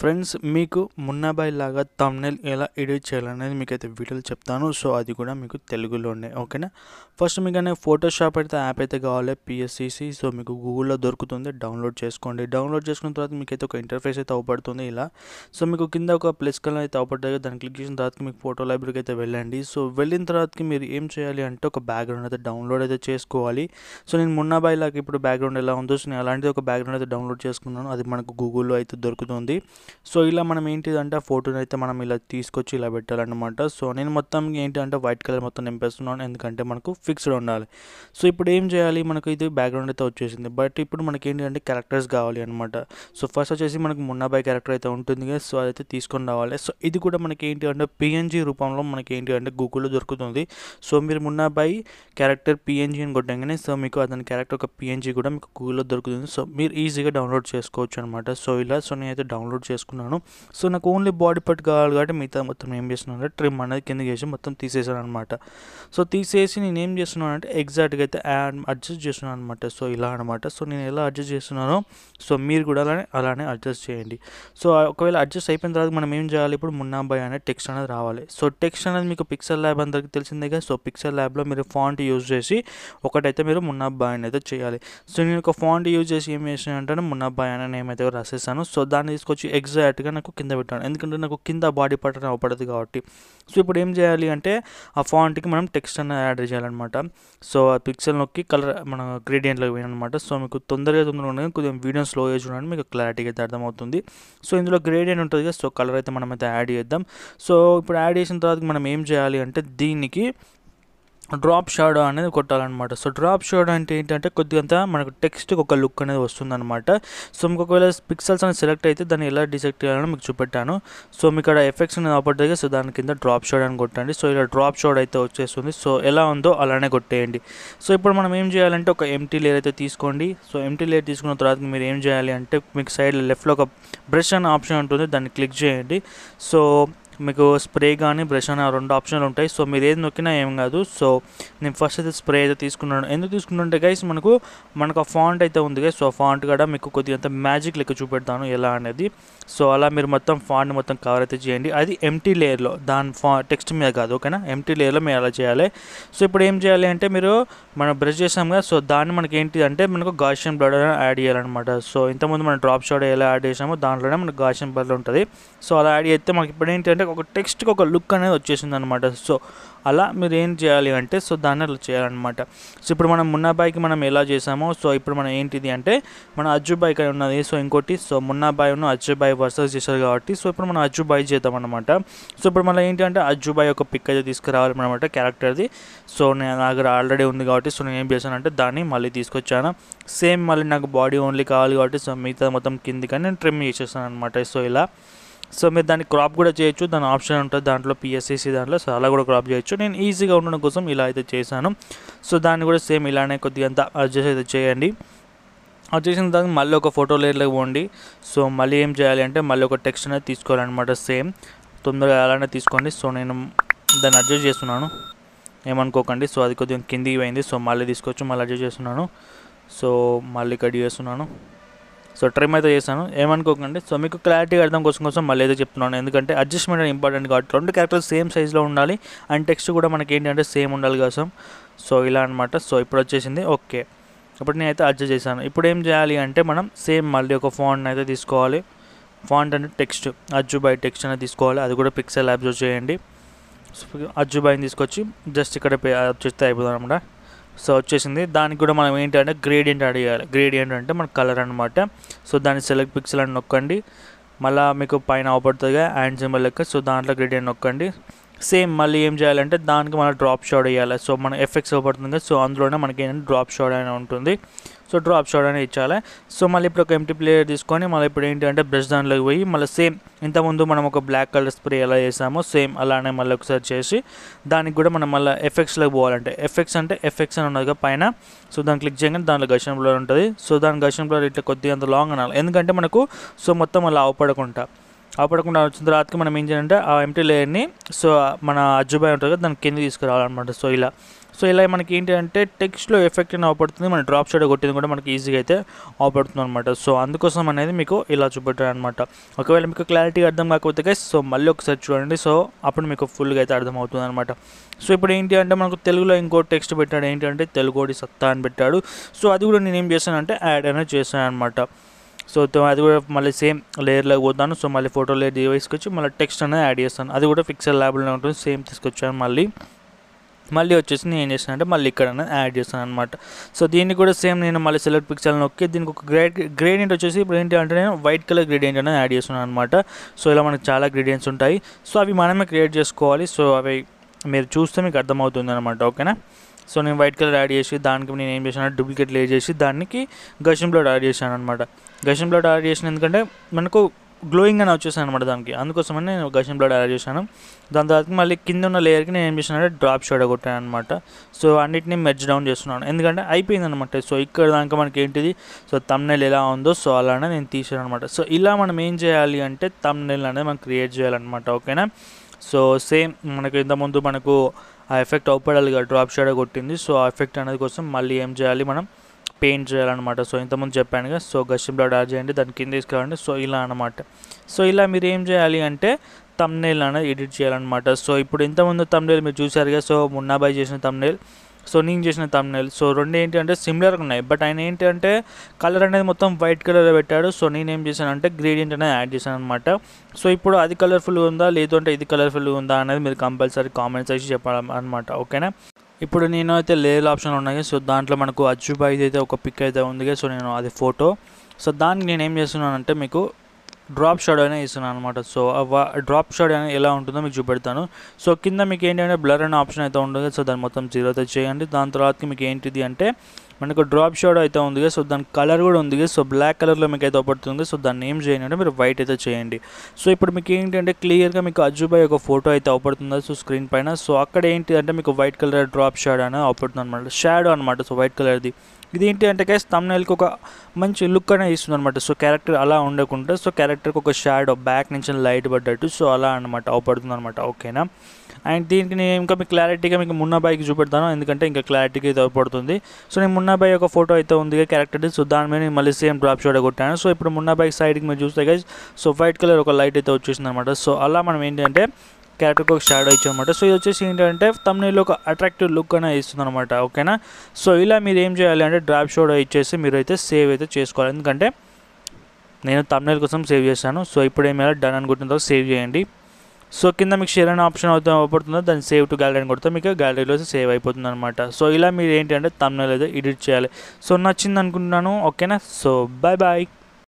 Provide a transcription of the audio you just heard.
friends మీకు మున్నాబాయ్ లాగా thumbnail ఎలా ఎడిట్ చేయాలనేది మీకైతే వీడియోలో చెప్తాను సో అది కూడా మీకు తెలుగులోనే ఓకేనా ఫస్ట్ మీకు అనే ఫోటోషాప్ అయితే యాప్ అయితే కావాలి పిఎస్సిసి సో మీకు గూగుల్లో దొరుకుతుంది డౌన్లోడ్ చేసుకోండి డౌన్లోడ్ చేసుకున్న తర్వాత మీకు అయితే ఒక ఇంటర్ఫేస్ అయితే అవపడుతుంది ఇలా సో మీకు కింద ఒక ప్లస్ కలర్ అయితే అవపడుతుంది దాన్ని క్లిక్ చేసిన తర్వాత మీకు ఫోటో లైబ్రరీకి అయితే వెళ్ళండి సో వెళ్ళిన తర్వాతకి మీరు ఏం చేయాలి అంటే ఒక బ్యాక్గ్రౌండ్ అయితే డౌన్లోడ్ అయితే చేసుకోవాలి సో నేను మున్నాబాయ్ లాగా ఇప్పుడు బ్యాక్గ్రౌండ్ ఎలా ఉందో సో నేను అలాంటిది ఒక బ్యాక్గ్రౌండ్ అయితే డౌన్లోడ్ చేసుకున్నాను అది మనకు గూగుల్లో అయితే దొరుకుతుంది సో ఇలా మనం ఏంటిదంటే ఆ ఫోటోని అయితే మనం ఇలా తీసుకొచ్చి ఇలా పెట్టాలన్నమాట సో నేను మొత్తం ఏంటంటే వైట్ కలర్ మొత్తం నింపేస్తున్నాను ఎందుకంటే మనకు ఫిక్స్డ్ ఉండాలి సో ఇప్పుడు ఏం చేయాలి మనకు ఇది బ్యాక్గ్రౌండ్ అయితే వచ్చేసింది బట్ ఇప్పుడు మనకి ఏంటంటే క్యారెక్టర్స్ కావాలి అనమాట సో ఫస్ట్ వచ్చేసి మనకు మున్నాబాయ్ క్యారెక్టర్ అయితే ఉంటుంది కదా సో అదైతే తీసుకొని రావాలి సో ఇది కూడా మనకి ఏంటి అంటే పిఎన్జీ రూపంలో మనకి ఏంటి అంటే గూగుల్లో దొరుకుతుంది సో మీరు మున్నాబాయ్ క్యారెక్టర్ పిఎన్జీ అని కొట్టంగానే సో మీకు అతని క్యారెక్టర్ ఒక పిఎన్జీ కూడా మీకు గూగుల్లో దొరుకుతుంది సో మీరు ఈజీగా డౌన్లోడ్ చేసుకోవచ్చు అనమాట సో ఇలా సో నేనైతే డౌన్లోడ్ చేసుకున్నాను సో నాకు ఓన్లీ బాడీ పార్ట్ కావాలి కాబట్టి మిగతా మొత్తం ఏం చేస్తున్నాను అంటే ట్రిమ్ అనేది కిందకి చేసి మొత్తం తీసేసాను అనమాట సో తీసేసి నేను ఏం చేస్తున్నాను అంటే ఎగ్జాక్ట్గా అయితే అడ్జస్ట్ చేస్తున్నాను అనమాట సో ఇలా అనమాట సో నేను ఎలా అడ్జస్ట్ చేస్తున్నానో సో మీరు కూడా అలానే అలానే అడ్జస్ట్ చేయండి సో ఒకవేళ అడ్జస్ట్ అయిపోయిన తర్వాత మనం ఏం చేయాలి ఇప్పుడు మున్నాబాయ్ అనే టెక్స్ట్ అనేది రావాలి సో టెక్స్ట్ అనేది మీకు పిక్సెల్ ల్యాబ్ అందరికి తెలిసిందే కదా సో పిక్సెల్ ల్యాబ్లో మీరు ఫాంట్ యూజ్ చేసి ఒకటైతే మీరు మున్నాబాయ్ అని అయితే చేయాలి సో నేను ఒక ఫాంట్ యూజ్ చేసి ఏం చేసాను అంటే మున్నాబాయ్ అనే నేమ్ అయితే రాసేసాను సో దాన్ని తీసుకొచ్చి ఎగ్జాక్ట్గా నాకు కింద పెట్టాను ఎందుకంటే నాకు కింద బాడీ పార్ట్ అని అవపడదు కాబట్టి సో ఇప్పుడు ఏం చేయాలి అంటే ఆ ఫాంట్కి మనం టెక్స్ట్ అనేది యాడ్ చేయాలన్నమాట సో ఆ పిక్సెల్ నొక్కి కలర్ మన గ్రేడియంట్లోకి పోయినమాట సో మీకు తొందరగా తొందరగా ఉండదు కొద్దిగా వీడియో స్లోగా చూడండి మీకు క్లారిటీగా అయితే అర్థమవుతుంది సో ఇందులో గ్రేడియంట్ ఉంటుంది కదా సో కలర్ అయితే మనం అయితే యాడ్ చేద్దాం సో ఇప్పుడు యాడ్ చేసిన తర్వాత మనం ఏం చేయాలి అంటే దీనికి డ్రాప్ షాడో అనేది కొట్టాలన్నమాట సో డ్రాప్ షాడో అంటే ఏంటంటే కొద్దిగంత మనకు టెక్స్ట్కి ఒక లుక్ అనేది వస్తుందన్నమాట సో మీకు ఒకవేళ పిక్సెల్స్ అనేది సెలెక్ట్ అయితే దాన్ని ఎలా డిసెక్ట్ చేయాలని మీకు చూపెట్టాను సో మీకు ఇక్కడ ఎఫెక్ట్స్ అనేది అవపడుతుంది సో దాని కింద డ్రాప్ షాడ్ అని కొట్టండి సో ఇలా డ్రాప్ షాడ్ అయితే వచ్చేస్తుంది సో ఎలా ఉందో అలానే కొట్టేయండి సో ఇప్పుడు మనం ఏం చేయాలంటే ఒక ఎంటీ లేయర్ అయితే తీసుకోండి సో ఎంటీ లేయర్ తీసుకున్న తర్వాత మీరు ఏం చేయాలి అంటే మీకు సైడ్ లెఫ్ట్లో ఒక బ్రష్ అనే ఆప్షన్ ఉంటుంది దాన్ని క్లిక్ చేయండి సో మీకు స్ప్రే కానీ బ్రష్ అని రెండు ఆప్షన్లు ఉంటాయి సో మీరు ఏది నొక్కినా ఏం కాదు సో నేను ఫస్ట్ అయితే స్ప్రే అయితే తీసుకున్నాను ఎందుకు తీసుకున్నంటే గైస్ మనకు మనకు ఆ ఫాంట్ అయితే ఉంది గైస్ సో ఆ ఫాంట్ కూడా మీకు కొద్దిగా మ్యాజిక్ లెక్క చూపెడతాను ఎలా అనేది సో అలా మీరు మొత్తం ఫాంట్ మొత్తం కవర్ అయితే చేయండి అది ఎంటీ లేయర్లో దాని ఫా టెక్స్ట్ మీద కాదు ఓకేనా ఎంటీ లేయర్లో మీరు అలా చేయాలి సో ఇప్పుడు ఏం చేయాలి అంటే మీరు మనం బ్రష్ చేసాం కదా సో దాన్ని మనకి ఏంటి అంటే మనకు గాషియన్ బ్లడ్ యాడ్ చేయాలన్నమాట సో ఇంతకుముందు మనం డ్రాప్ షాడ్ ఎలా యాడ్ చేసామో దాంట్లోనే మనకు గాషియన్ బ్లడ్ ఉంటుంది సో అలా యాడ్ చేస్తే మనకి ఇప్పుడు ఏంటంటే ఒక టెక్స్ట్కి ఒక లుక్ అనేది వచ్చేసింది అనమాట సో అలా మీరు ఏం చేయాలి అంటే సో దాన్ని అలా చేయాలన్నమాట సో ఇప్పుడు మనం మున్నాబాయికి మనం ఎలా చేసామో సో ఇప్పుడు మనం ఏంటిది అంటే మన అజ్జుబాయి ఇక్కడ ఉన్నది సో ఇంకోటి సో మున్నాబాయి ఉన్న అజ్జుబాయి వర్సెస్ చేశారు కాబట్టి సో ఇప్పుడు మనం అజ్జుబాయి చేద్దాం అనమాట సో ఇప్పుడు మనం ఏంటి అంటే అజ్జుబాయి ఒక పిక్ అయితే తీసుకురావాలి అనమాట క్యారెక్టర్ది సో నేను నా దగ్గర ఆల్రెడీ ఉంది కాబట్టి సో నేను ఏం చేశానంటే దాన్ని మళ్ళీ తీసుకొచ్చాను సేమ్ మళ్ళీ నాకు బాడీ ఓన్లీ కావాలి కాబట్టి సో మిగతా మొత్తం కిందికని నేను ట్రిమ్ చేసేసాను అనమాట సో ఇలా సో మీరు దాన్ని క్రాప్ కూడా చేయొచ్చు దాని ఆప్షన్ ఉంటుంది దాంట్లో పిఎస్సిసి దాంట్లో సో అలా కూడా క్రాప్ చేయొచ్చు నేను ఈజీగా ఉండడం కోసం ఇలా అయితే చేశాను సో దాన్ని కూడా సేమ్ ఇలానే కొద్దిగా అంత అడ్జస్ట్ అయితే చేయండి అది చేసిన తర్వాత మళ్ళీ ఒక ఫోటో లేయర్లోకి పోండి సో మళ్ళీ ఏం చేయాలి అంటే మళ్ళీ ఒక టెక్స్ట్ అనేది తీసుకోవాలన్నమాట సేమ్ తొందరగా అలానే తీసుకోండి సో నేను దాన్ని అడ్జస్ట్ చేస్తున్నాను ఏమనుకోకండి సో అది కొద్దిగా కిందికి పోయింది సో మళ్ళీ తీసుకొచ్చి మళ్ళీ అడ్జస్ట్ చేస్తున్నాను సో మళ్ళీ కట్ చేస్తున్నాను సో ట్రిమ్ అయితే చేశాను ఏమనుకోకండి సో మీకు క్లారిటీ అర్థం కోసం కోసం మళ్ళీ అయితే చెప్తున్నాను ఎందుకంటే అడ్జస్ట్మెంట్ ఇంపార్టెంట్ కాబట్టి రెండు క్యారెక్టర్స్ సేమ్ సైజ్లో ఉండాలి అండ్ టెక్స్ట్ కూడా మనకి ఏంటంటే సేమ్ ఉండాలి కోసం సో ఇలా అనమాట సో ఇప్పుడు వచ్చేసింది ఓకే ఇప్పుడు నేనైతే అడ్జస్ట్ చేశాను ఇప్పుడు ఏం చేయాలి అంటే మనం సేమ్ మళ్ళీ ఒక ఫాంట్ అయితే తీసుకోవాలి ఫాంట్ అంటే టెక్స్ట్ అజ్జుబాయ్ టెక్స్ట్ అనేది తీసుకోవాలి అది కూడా పిక్సెల్ అబ్జర్వ్ చేయండి అజ్జుబాయిని తీసుకొచ్చి జస్ట్ ఇక్కడ వచ్చేస్తే అయిపోతుంది అనమాట సో వచ్చేసింది దానికి కూడా మనం ఏంటంటే గ్రేడియంట్ యాడ్ చేయాలి గ్రేడియంట్ అంటే మన కలర్ అనమాట సో దాన్ని సెలెక్ట్ పిక్సెల్ అని నొక్కండి మళ్ళీ మీకు పైన అవపడుతుందిగా హ్యాండ్ సింబల్ లెక్క సో దాంట్లో గ్రేడియంట్ నొక్కండి సేమ్ మళ్ళీ ఏం చేయాలంటే దానికి మనం డ్రాప్ షాడ్ వేయాలి సో మన ఎఫెక్ట్స్ అవపడుతుంది కదా సో అందులోనే మనకి ఏంటంటే డ్రాప్ షాడ్ అని ఉంటుంది సో డ్రాప్ షాడ్ అనేది ఇచ్చాలి సో మళ్ళీ ఇప్పుడు ఒక ఎంటీ ప్లేయర్ తీసుకొని మళ్ళీ ఇప్పుడు ఏంటి అంటే బ్రష్ దానిలోకి పోయి మళ్ళీ సేమ్ ఇంతకుముందు మనం ఒక బ్లాక్ కలర్ స్ప్రే ఎలా చేసామో సేమ్ అలానే మళ్ళీ ఒకసారి చేసి దానికి కూడా మనం మళ్ళీ ఎఫెక్ట్స్లోకి పోవాలంటే ఎఫెక్ట్స్ అంటే ఎఫెక్ట్స్ అని ఉన్నది పైన సో దాన్ని క్లిక్ చేయగానే దాంట్లో ఘర్షణ బ్లర్ ఉంటుంది సో దాని ఘర్షణ బ్లర్ ఇట్లా కొద్దిగా అంత లాంగ్ అనాలి ఎందుకంటే మనకు సో మొత్తం అలా అవపడకుండా అవపడకుండా వచ్చిన తర్వాతకి మనం ఏం చేయాలంటే ఆ ఎంటీ లేయర్ని సో మన అజ్జుబాయ్ ఉంటుంది కదా దాని కింద తీసుకురావాలన్నమాట సో ఇలా సో ఇలా మనకి ఏంటి అంటే టెక్స్ట్లో ఎఫెక్ట్ అని అవపడుతుంది మన డ్రాప్ షేడ్ కొట్టింది కూడా మనకి ఈజీగా అయితే అవపడుతుంది అనమాట సో అందుకోసం అనేది మీకు ఇలా చూపెట్టాను అనమాట ఒకవేళ మీకు క్లారిటీ అర్థం కాకపోతే guys, సో మళ్ళీ ఒకసారి చూడండి సో అప్పుడు మీకు ఫుల్గా అయితే అర్థమవుతుంది అనమాట సో ఇప్పుడు ఏంటి అంటే మనకు తెలుగులో ఇంకో టెక్స్ట్ పెట్టాడు ఏంటి అంటే తెలుగోడి సత్తా అని పెట్టాడు సో అది కూడా నేను ఏం చేశానంటే యాడ్ అనేది చేశాను అనమాట సో తో- అది కూడా మళ్ళీ సేమ్ లేయర్లోకి పోతాను సో మళ్ళీ ఫోటో లేయర్ తీసుకొచ్చి మళ్ళీ టెక్స్ట్ అనేది యాడ్ చేస్తాను అది కూడా ఫిక్సెల్ ల్యాబ్లో ఉంటుంది సేమ్ తీసుకొచ్చాను మళ్ళీ మళ్ళీ వచ్చేసి నేను ఏం చేస్తాను అంటే మళ్ళీ ఇక్కడ యాడ్ చేస్తాను అనమాట సో దీన్ని కూడా సేమ్ నేను మళ్ళీ సెలెక్ట్ పిక్చర్ నొక్కి దీనికి ఒక గ్రేడ్ గ్రేడియంట్ వచ్చేసి ఇప్పుడు ఏంటి అంటే నేను వైట్ కలర్ గ్రేడియంట్ అనేది యాడ్ చేస్తున్నాను అనమాట సో ఇలా మనకు చాలా గ్రేడియంట్స్ ఉంటాయి సో అవి మనమే క్రియేట్ చేసుకోవాలి సో అవి మీరు చూస్తే మీకు అర్థమవుతుంది అనమాట ఓకేనా సో నేను వైట్ కలర్ యాడ్ చేసి దానికి నేను ఏం చేశాను డూప్లికేట్ లేయర్ చేసి దానికి గషం బ్లడ్ యాడ్ చేశాను అనమాట గషం బ్లడ్ యాడ్ చేసిన ఎందుకంటే మనకు గ్లోయింగ్ అని వచ్చేసాను అనమాట దానికి అందుకోసమని నేను గషం బ్లడ్ యాడ్ చేశాను దాని తర్వాత మళ్ళీ కింద ఉన్న లేయర్కి నేను ఏం చేశానంటే డ్రాప్ షేడ్ కొట్టాను అనమాట సో అన్నిటిని మెర్జ్ డౌన్ చేస్తున్నాను ఎందుకంటే అయిపోయింది అనమాట సో ఇక్కడ దాకా మనకి ఏంటిది సో తమ్నెల్ ఎలా ఉందో సో అలానే నేను తీసాను అనమాట సో ఇలా మనం ఏం చేయాలి అంటే తమ్నెల్ అనేది మనం క్రియేట్ చేయాలన్నమాట ఓకేనా సో సేమ్ మనకు ఇంతకుముందు మనకు ఆ ఎఫెక్ట్ అవుపడాలిగా డ్రాప్ షేడ్ కొట్టింది సో ఆ ఎఫెక్ట్ అనేది కోసం మళ్ళీ ఏం చేయాలి మనం పెయింట్ చేయాలన్నమాట సో ఇంతకుముందు చెప్పాను కదా సో గషిం బ్లడ్ యాడ్ చేయండి దాన్ని కింద తీసుకురండి సో ఇలా అనమాట సో ఇలా మీరు ఏం చేయాలి అంటే తమ్నేల్ అనేది ఎడిట్ చేయాలన్నమాట సో ఇప్పుడు ఇంతకుముందు తమ్నేల్ మీరు చూసారు కదా సో మున్నాబాయ్ చేసిన తమ్నేల్ సో నేను చేసిన తమ్నేల్ సో రెండు ఏంటి అంటే సిమిలర్గా ఉన్నాయి బట్ ఆయన ఏంటి అంటే కలర్ అనేది మొత్తం వైట్ కలర్ పెట్టాడు సో నేను ఏం చేశానంటే గ్రేడియంట్ అనేది యాడ్ చేశాను అనమాట సో ఇప్పుడు అది కలర్ఫుల్గా ఉందా లేదు అంటే ఇది కలర్ఫుల్గా ఉందా అనేది మీరు కంపల్సరీ కామెంట్స్ చేసి చెప్పాలి అనమాట ఓకేనా ఇప్పుడు నేను అయితే లేయర్ ఆప్షన్ ఉన్నాయి సో దాంట్లో మనకు అచ్చుబాయి అయితే ఒక పిక్ అయితే ఉంది సో నేను అది ఫోటో సో దానికి నేను ఏం చేస్తున్నానంటే మీకు డ్రాప్ షాడో అనే ఇస్తున్నాను అనమాట సో డ్రాప్ షాడో అనేది ఎలా ఉంటుందో మీకు చూపెడతాను సో కింద మీకు ఏంటంటే బ్లర్ అనే ఆప్షన్ అయితే ఉంటుంది సో దాన్ని మొత్తం జీరో అయితే చేయండి దాని తర్వాతకి మీకు ఏంటిది అంటే మనకు డ్రాప్ షాడో అయితే ఉంది కదా, సో దాని కలర్ కూడా ఉంది కదా, సో బ్లాక్ కలర్లో మీకు అయితే పడుతుంది సో దాన్ని ఏం చేయండి అంటే మీరు వైట్ అయితే చేయండి సో ఇప్పుడు మీకు ఏంటంటే క్లియర్గా మీకు అజ్జుబాయ్ ఒక ఫోటో అయితే అవపడుతుంది సో స్క్రీన్ పైన సో అక్కడ ఏంటి అంటే మీకు వైట్ కలర్ డ్రాప్ షాడో అనేది అవపడుతుంది అనమాట షాడో అనమాట సో వైట్ కలర్ది ఇది ఏంటి అంటే గైస్ తమ్నైల్కి ఒక మంచి లుక్ అనేది ఇస్తుంది అనమాట సో క్యారెక్టర్ అలా ఉండకుండా సో క్యారెక్టర్కి ఒక షాడో బ్యాక్ నుంచి లైట్ పడ్డట్టు సో అలా అనమాట అవపడుతుంది అనమాట ఓకేనా అండ్ దీనికి నేను ఇంకా మీకు క్లారిటీగా మీకు మున్నాబాయికి చూపెడతాను ఎందుకంటే ఇంకా క్లారిటీగా ఇది అవపడుతుంది సో నేను మున్నాబాయి ఒక ఫోటో అయితే ఉంది క్యారెక్టర్ సో దాని మీద నేను మళ్ళీ సేమ్ డ్రాప్ షాడో కొట్టాను సో ఇప్పుడు మున్నాబాయి సైడ్కి మీరు చూస్తే గైస్ సో వైట్ కలర్ ఒక లైట్ అయితే వచ్చేసింది అనమాట సో అలా మనం ఏంటంటే క్యారెక్టర్కి ఒక షాడో ఇచ్చామన్నమాట సో ఇది వచ్చేసి ఏంటంటే తమ్నైలో ఒక అట్రాక్టివ్ లుక్ అనేది ఇస్తుంది అనమాట ఓకేనా సో ఇలా మీరు ఏం చేయాలి అంటే డ్రాప్ షాడో ఇచ్చేసి మీరు అయితే సేవ్ అయితే చేసుకోవాలి ఎందుకంటే నేను తమ్నైల్ కోసం సేవ్ చేశాను సో ఇప్పుడు ఏమైనా డన్ అనుకుంటున్న తర్వాత సేవ్ చేయండి సో కింద మీకు షేర్ అనే ఆప్షన్ అవుతా పడుతుందో దాన్ని సేవ్ టు గ్యాలరీ అని కొడితే మీకు గ్యాలరీలో సేవ్ అయిపోతుంది అనమాట సో ఇలా మీరు ఏంటి అంటే తమ్నైల్ అయితే ఎడిట్ చేయాలి సో నచ్చింది అనుకుంటున్నాను ఓకేనా సో బాయ్ బాయ్